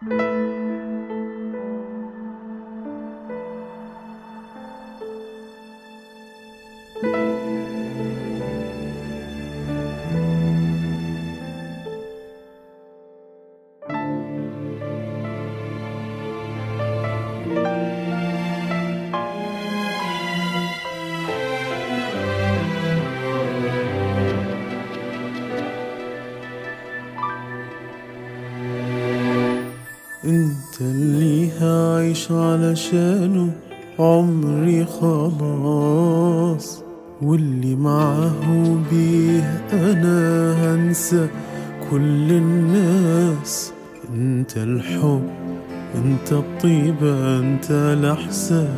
انت اللي هعيش علشانه عمري خلاص واللي معاه بيه انا هنسى كل الناس انت الحب انت الطيبة انت الاحساس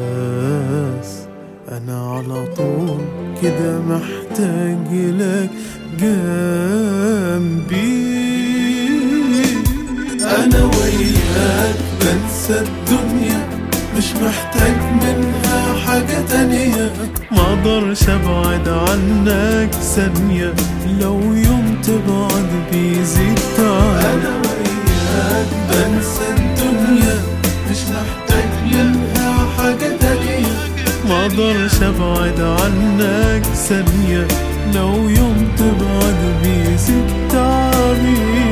انا على طول كده محتاج لك جنبي انا وياك بنسى الدنيا مش محتاج منها حاجة تانية ما اقدرش ابعد عنك ثانية لو يوم تبعد بيزيد تعب انا وياك بنسى الدنيا مش محتاج منها حاجة تانية ما اقدرش ابعد عنك ثانية لو يوم تبعد بيزيد تعبي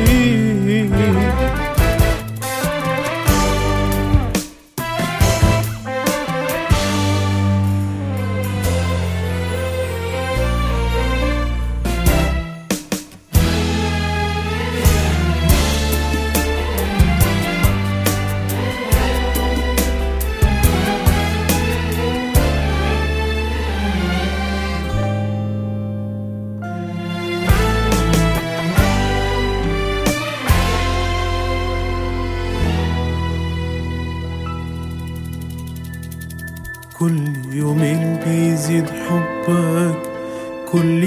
كل يومين بيزيد حبك كل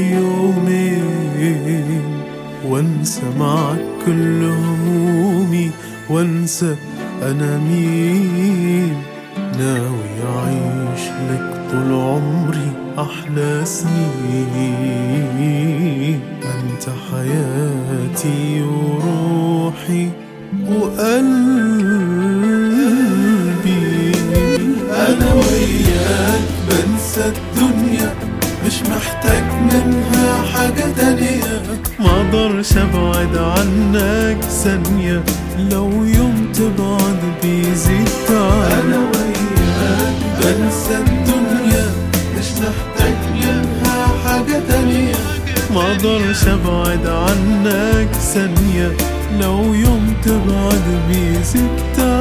يومين وانسى معك كل همومي وانسى انا مين ناوي اعيش لك طول عمري احلى سنين انت حياتي وروحي وقلبي انا وياك بنسى الدنيا مش محتاج منها حاجة تانية ما اقدرش ابعد عنك ثانية لو يوم تبعد بيزيد تعب انا وياك بنسى الدنيا مش محتاج منها حاجة تانية ما اقدرش ابعد عنك ثانية لو يوم تبعد بيزيد تعب